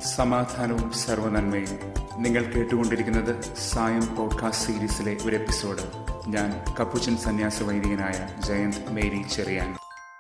സമാധാനവും സർവനന്മയും നിങ്ങൾ കേട്ടുകൊണ്ടിരിക്കുന്നത് സായം പോഡ്കാസ്റ്റ് സീരീസിലെ ഒരു എപ്പിസോഡ് ഞാൻ കപ്പുച്ചൻ സന്യാസ വൈദികനായ ജയന്ത് മേരി ചെറിയാൻ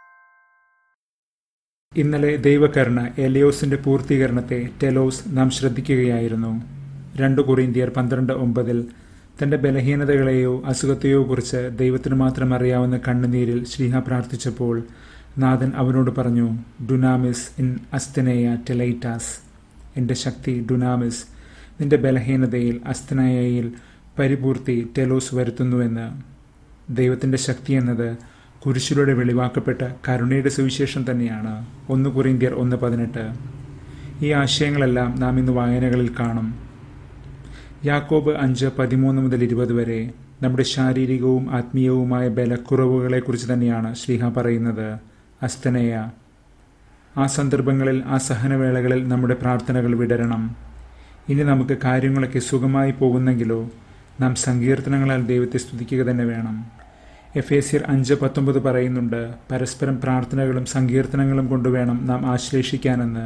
ഇന്നലെ ദൈവകരുണ എലിയോസിന്റെ പൂർത്തീകരണത്തെ ടെലോസ് നാം ശ്രദ്ധിക്കുകയായിരുന്നു രണ്ടു കൊറിന്തിയർ പന്ത്രണ്ട് ഒമ്പതിൽ തന്റെ ബലഹീനതകളെയോ അസുഖത്തെയോ കുറിച്ച് ദൈവത്തിന് മാത്രം അറിയാവുന്ന കണ്ണുനീരിൽ ശ്രീഹ പ്രാർത്ഥിച്ചപ്പോൾ നാഥൻ അവനോട് പറഞ്ഞു ഡുനാമിസ് ഇൻ അസ്തനേയ ടെലൈറ്റാസ് എൻ്റെ ശക്തി ഡുനാമിസ് നിന്റെ ബലഹീനതയിൽ അസ്തനയയിൽ പരിപൂർത്തി ടെലോസ് വരുത്തുന്നുവെന്ന് ദൈവത്തിൻ്റെ ശക്തി എന്നത് കുരിശിലൂടെ വെളിവാക്കപ്പെട്ട കരുണയുടെ സുവിശേഷം തന്നെയാണ് ഒന്ന് കുറിന്തിയർ ഒന്ന് പതിനെട്ട് ഈ ആശയങ്ങളെല്ലാം നാം ഇന്ന് വായനകളിൽ കാണും യാക്കോബ് അഞ്ച് പതിമൂന്ന് മുതൽ ഇരുപത് വരെ നമ്മുടെ ശാരീരികവും ആത്മീയവുമായ ബലക്കുറവുകളെക്കുറിച്ച് തന്നെയാണ് ശ്രീഹ പറയുന്നത് അസ്തനേയ ആ സന്ദർഭങ്ങളിൽ ആ സഹനവേളകളിൽ നമ്മുടെ പ്രാർത്ഥനകൾ വിടരണം ഇനി നമുക്ക് കാര്യങ്ങളൊക്കെ സുഖമായി പോകുന്നെങ്കിലോ നാം സങ്കീർത്തനങ്ങളാൽ ദൈവത്തെ സ്തുതിക്കുക തന്നെ വേണം എഫ് എ സിർ അഞ്ച് പത്തൊമ്പത് പറയുന്നുണ്ട് പരസ്പരം പ്രാർത്ഥനകളും സങ്കീർത്തനങ്ങളും കൊണ്ടുവേണം നാം ആശ്ലേഷിക്കാനെന്ന്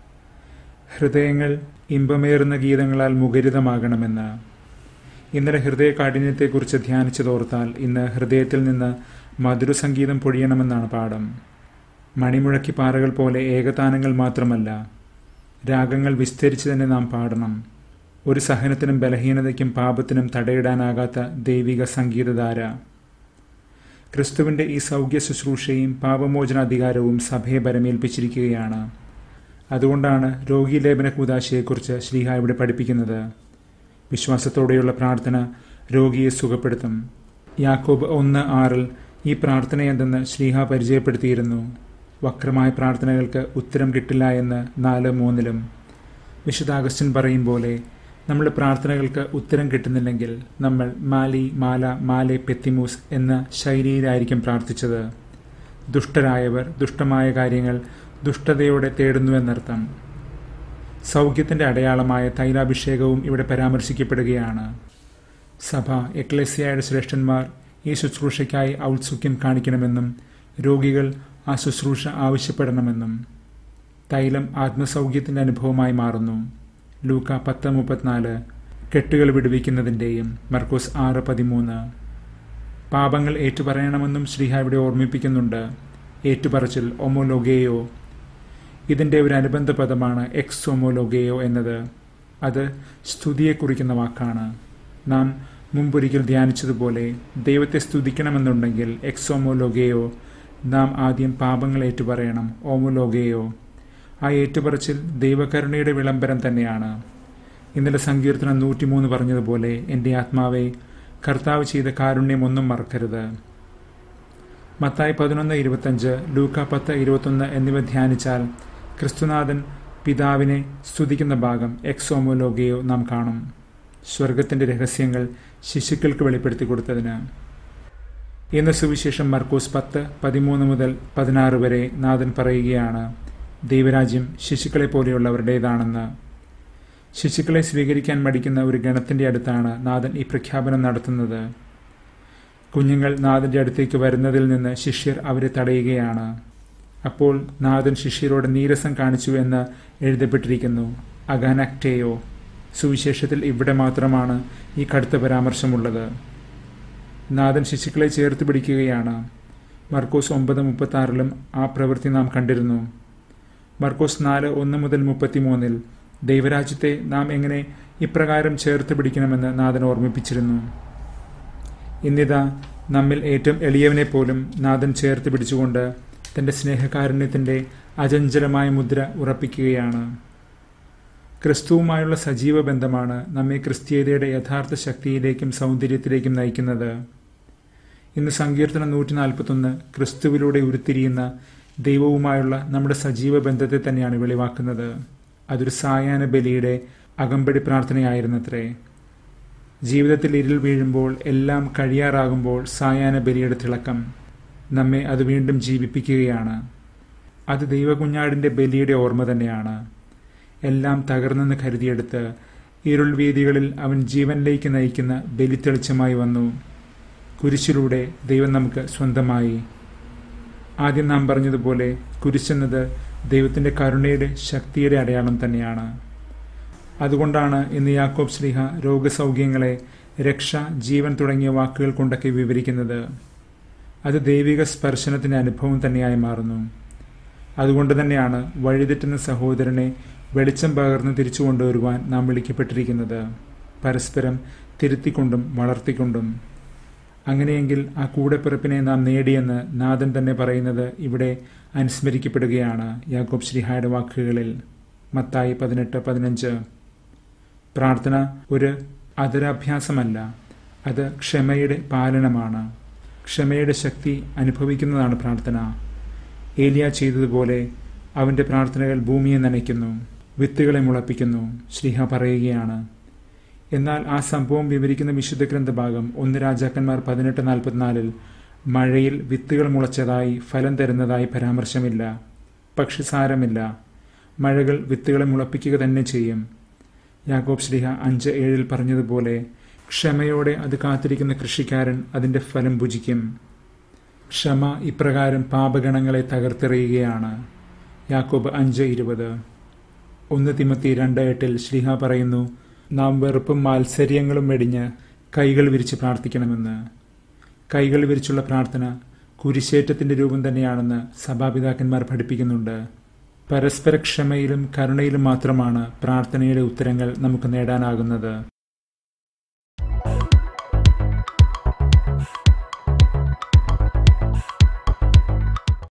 ഹൃദയങ്ങൾ ഇമ്പമേറുന്ന ഗീതങ്ങളാൽ മുഖരിതമാകണമെന്ന് ഇന്നലെ ഹൃദയ കാഠിന്യത്തെക്കുറിച്ച് ധ്യാനിച്ചതോർത്താൽ ഇന്ന് ഹൃദയത്തിൽ നിന്ന് മധുരസംഗീതം പൊഴിയണമെന്നാണ് പാഠം മണിമുഴക്കി പാറകൾ പോലെ ഏകതാനങ്ങൾ മാത്രമല്ല രാഗങ്ങൾ വിസ്തരിച്ച് തന്നെ നാം പാടണം ഒരു സഹനത്തിനും ബലഹീനതയ്ക്കും പാപത്തിനും തടയിടാനാകാത്ത ദൈവിക സംഗീതധാര ക്രിസ്തുവിന്റെ ഈ സൗഖ്യ ശുശ്രൂഷയും പാപമോചനാധികാരവും സഭയെ പരമേൽപ്പിച്ചിരിക്കുകയാണ് അതുകൊണ്ടാണ് രോഗീലേപന കൂതാശയെക്കുറിച്ച് ശ്രീഹ ഇവിടെ പഠിപ്പിക്കുന്നത് വിശ്വാസത്തോടെയുള്ള പ്രാർത്ഥന രോഗിയെ സുഖപ്പെടുത്തും യാക്കോബ് ഒന്ന് ആറിൽ ഈ പ്രാർത്ഥന എന്തെന്ന് ശ്രീഹ പരിചയപ്പെടുത്തിയിരുന്നു വക്രമായ പ്രാർത്ഥനകൾക്ക് ഉത്തരം കിട്ടില്ല എന്ന് നാല് മൂന്നിലും വിശുദ്ധ അഗസ്റ്റിൻ പറയും പോലെ നമ്മുടെ പ്രാർത്ഥനകൾക്ക് ഉത്തരം കിട്ടുന്നില്ലെങ്കിൽ നമ്മൾ മാലി മാല മാലെ പെത്തിമൂസ് എന്ന ശൈലിയിലായിരിക്കും പ്രാർത്ഥിച്ചത് ദുഷ്ടരായവർ ദുഷ്ടമായ കാര്യങ്ങൾ ദുഷ്ടതയോടെ തേടുന്നുവെന്നർത്ഥം സൗഖ്യത്തിന്റെ അടയാളമായ തൈലാഭിഷേകവും ഇവിടെ പരാമർശിക്കപ്പെടുകയാണ് സഭ എക്ലേസിയയുടെ ശ്രേഷ്ഠന്മാർ ഈ ശുശ്രൂഷയ്ക്കായി ഔത്സുക്യം കാണിക്കണമെന്നും രോഗികൾ ആ ശുശ്രൂഷ ആവശ്യപ്പെടണമെന്നും തൈലം ആത്മസൗഖ്യത്തിന്റെ അനുഭവമായി മാറുന്നു ലൂക്ക പത്ത് മുപ്പത്തിനാല് കെട്ടുകൾ വിടുവിക്കുന്നതിൻ്റെയും മർക്കോസ് ആറ് പതിമൂന്ന് പാപങ്ങൾ ഏറ്റുപറയണമെന്നും ശ്രീഹ ഇവിടെ ഓർമ്മിപ്പിക്കുന്നുണ്ട് ഏറ്റുപറച്ചിൽ ഒമോലോഗേയോ ഇതിൻ്റെ ഒരു അനുബന്ധ പദമാണ് എക്സ് ഒമോലോഗേയോ എന്നത് അത് സ്തുതിയെ കുറിക്കുന്ന വാക്കാണ് നാം മുമ്പൊരിക്കൽ ധ്യാനിച്ചതുപോലെ ദൈവത്തെ സ്തുതിക്കണമെന്നുണ്ടെങ്കിൽ എക്സ് ഒമോലോഗേയോ നാം ആദ്യം പാപങ്ങൾ ഏറ്റുപറയണം ഓമോലോഗേയോ ആ ഏറ്റുപറച്ചിൽ ദൈവകരുണയുടെ വിളംബരം തന്നെയാണ് ഇന്നലെ സങ്കീർത്തനം നൂറ്റിമൂന്ന് പറഞ്ഞതുപോലെ എൻ്റെ ആത്മാവെ കർത്താവ് ചെയ്ത കാരുണ്യം ഒന്നും മറക്കരുത് മത്തായി പതിനൊന്ന് ഇരുപത്തഞ്ച് ലൂക്ക പത്ത് ഇരുപത്തൊന്ന് എന്നിവ ധ്യാനിച്ചാൽ ക്രിസ്തുനാഥൻ പിതാവിനെ സ്തുതിക്കുന്ന ഭാഗം എക്സോമോലോഗയോ നാം കാണും സ്വർഗത്തിന്റെ രഹസ്യങ്ങൾ ശിശുക്കൾക്ക് വെളിപ്പെടുത്തി കൊടുത്തതിന് ഇന്ന് സുവിശേഷം മർക്കോസ് പത്ത് പതിമൂന്ന് മുതൽ പതിനാറ് വരെ നാഥൻ പറയുകയാണ് ദൈവരാജ്യം ശിശുക്കളെ പോലെയുള്ളവരുടേതാണെന്ന് ശിശുക്കളെ സ്വീകരിക്കാൻ മടിക്കുന്ന ഒരു ഗണത്തിന്റെ അടുത്താണ് നാഥൻ ഈ പ്രഖ്യാപനം നടത്തുന്നത് കുഞ്ഞുങ്ങൾ നാഥന്റെ അടുത്തേക്ക് വരുന്നതിൽ നിന്ന് ശിഷ്യർ അവരെ തടയുകയാണ് അപ്പോൾ നാഥൻ ശിഷ്യരോട് നീരസം കാണിച്ചു എന്ന് എഴുതപ്പെട്ടിരിക്കുന്നു അഗാനക്ടേയോ സുവിശേഷത്തിൽ ഇവിടെ മാത്രമാണ് ഈ കടുത്ത പരാമർശമുള്ളത് നാഥൻ ശിശുക്കളെ ചേർത്ത് പിടിക്കുകയാണ് മർക്കോസ് ഒമ്പത് മുപ്പത്തി ആറിലും ആ പ്രവൃത്തി നാം കണ്ടിരുന്നു മർക്കോസ് നാല് ഒന്ന് മുതൽ മുപ്പത്തിമൂന്നിൽ ദൈവരാജ്യത്തെ നാം എങ്ങനെ ഇപ്രകാരം ചേർത്ത് പിടിക്കണമെന്ന് നാഥൻ ഓർമ്മിപ്പിച്ചിരുന്നു ഇന്നിതാ നമ്മിൽ ഏറ്റവും എളിയവനെ പോലും നാഥൻ ചേർത്ത് പിടിച്ചുകൊണ്ട് തന്റെ സ്നേഹകാരുണ്യത്തിന്റെ അചഞ്ചലമായ മുദ്ര ഉറപ്പിക്കുകയാണ് ക്രിസ്തുവുമായുള്ള സജീവ ബന്ധമാണ് നമ്മെ ക്രിസ്തീയതയുടെ യഥാർത്ഥ ശക്തിയിലേക്കും സൗന്ദര്യത്തിലേക്കും നയിക്കുന്നത് ഇന്ന് സങ്കീർത്തനം നൂറ്റി നാൽപ്പത്തൊന്ന് ക്രിസ്തുവിലൂടെ ഉരുത്തിരിയുന്ന ദൈവവുമായുള്ള നമ്മുടെ സജീവ ബന്ധത്തെ തന്നെയാണ് വെളിവാക്കുന്നത് അതൊരു സായാഹ്ന ബലിയുടെ അകമ്പടി പ്രാർത്ഥനയായിരുന്നത്രേ ജീവിതത്തിൽ ഇരുൾ വീഴുമ്പോൾ എല്ലാം കഴിയാറാകുമ്പോൾ സായാഹ്ന ബലിയുടെ തിളക്കം നമ്മെ അത് വീണ്ടും ജീവിപ്പിക്കുകയാണ് അത് ദൈവകുഞ്ഞാടിന്റെ ബലിയുടെ ഓർമ്മ തന്നെയാണ് എല്ലാം തകർന്നെന്ന് കരുതിയെടുത്ത് ഇരുൾ വീതികളിൽ അവൻ ജീവനിലേക്ക് നയിക്കുന്ന ബലിത്തെളിച്ചമായി വന്നു കുരിശിലൂടെ ദൈവം നമുക്ക് സ്വന്തമായി ആദ്യം നാം പറഞ്ഞതുപോലെ കുരിശെന്നത് ദൈവത്തിന്റെ കരുണയുടെ ശക്തിയുടെ അടയാളം തന്നെയാണ് അതുകൊണ്ടാണ് ഇന്ന് യാക്കോബ് ശ്രീഹ രോഗസൗഖ്യങ്ങളെ രക്ഷ ജീവൻ തുടങ്ങിയ വാക്കുകൾ കൊണ്ടൊക്കെ വിവരിക്കുന്നത് അത് ദൈവിക സ്പർശനത്തിന്റെ അനുഭവം തന്നെയായി മാറുന്നു അതുകൊണ്ട് തന്നെയാണ് വഴിതെറ്റുന്ന സഹോദരനെ വെളിച്ചം പകർന്ന് തിരിച്ചു കൊണ്ടുവരുവാൻ നാം വിളിക്കപ്പെട്ടിരിക്കുന്നത് പരസ്പരം തിരുത്തിക്കൊണ്ടും വളർത്തിക്കൊണ്ടും അങ്ങനെയെങ്കിൽ ആ കൂടെപ്പിറപ്പിനെ നാം നേടിയെന്ന് നാഥൻ തന്നെ പറയുന്നത് ഇവിടെ അനുസ്മരിക്കപ്പെടുകയാണ് യാക്കോബ് ശ്രീഹായുടെ വാക്കുകളിൽ മത്തായി പതിനെട്ട് പതിനഞ്ച് പ്രാർത്ഥന ഒരു അതരാഭ്യാസമല്ല അത് ക്ഷമയുടെ പാലനമാണ് ക്ഷമയുടെ ശക്തി അനുഭവിക്കുന്നതാണ് പ്രാർത്ഥന ഏലിയ ചെയ്തതുപോലെ അവന്റെ പ്രാർത്ഥനകൾ ഭൂമിയെ നനയ്ക്കുന്നു വിത്തുകളെ മുളപ്പിക്കുന്നു ശ്രീഹ പറയുകയാണ് എന്നാൽ ആ സംഭവം വിവരിക്കുന്ന വിശുദ്ധ ഗ്രന്ഥഭാഗം ഒന്ന് രാജാക്കന്മാർ പതിനെട്ട് നാൽപ്പത്തിനാലിൽ മഴയിൽ വിത്തുകൾ മുളച്ചതായി ഫലം തരുന്നതായി പരാമർശമില്ല പക്ഷി സാരമില്ല മഴകൾ വിത്തുകളെ മുളപ്പിക്കുക തന്നെ ചെയ്യും യാക്കോബ് ശ്രീഹ അഞ്ച് ഏഴിൽ പറഞ്ഞതുപോലെ ക്ഷമയോടെ അത് കാത്തിരിക്കുന്ന കൃഷിക്കാരൻ അതിന്റെ ഫലം ഭുജിക്കും ക്ഷമ ഇപ്രകാരം പാപഗണങ്ങളെ തകർത്തെറിയുകയാണ് യാക്കോബ് അഞ്ച് ഇരുപത് ഒന്ന് തിമത്തി രണ്ട് എട്ടിൽ ശ്രീഹ പറയുന്നു നാം വെറുപ്പും മാത്സര്യങ്ങളും വെടിഞ്ഞ് കൈകൾ വിരിച്ച് പ്രാർത്ഥിക്കണമെന്ന് കൈകൾ വിരിച്ചുള്ള പ്രാർത്ഥന കുരിശേറ്റത്തിന്റെ രൂപം തന്നെയാണെന്ന് സഭാപിതാക്കന്മാർ പഠിപ്പിക്കുന്നുണ്ട് പരസ്പര ക്ഷമയിലും കരുണയിലും മാത്രമാണ് പ്രാർത്ഥനയുടെ ഉത്തരങ്ങൾ നമുക്ക് നേടാനാകുന്നത്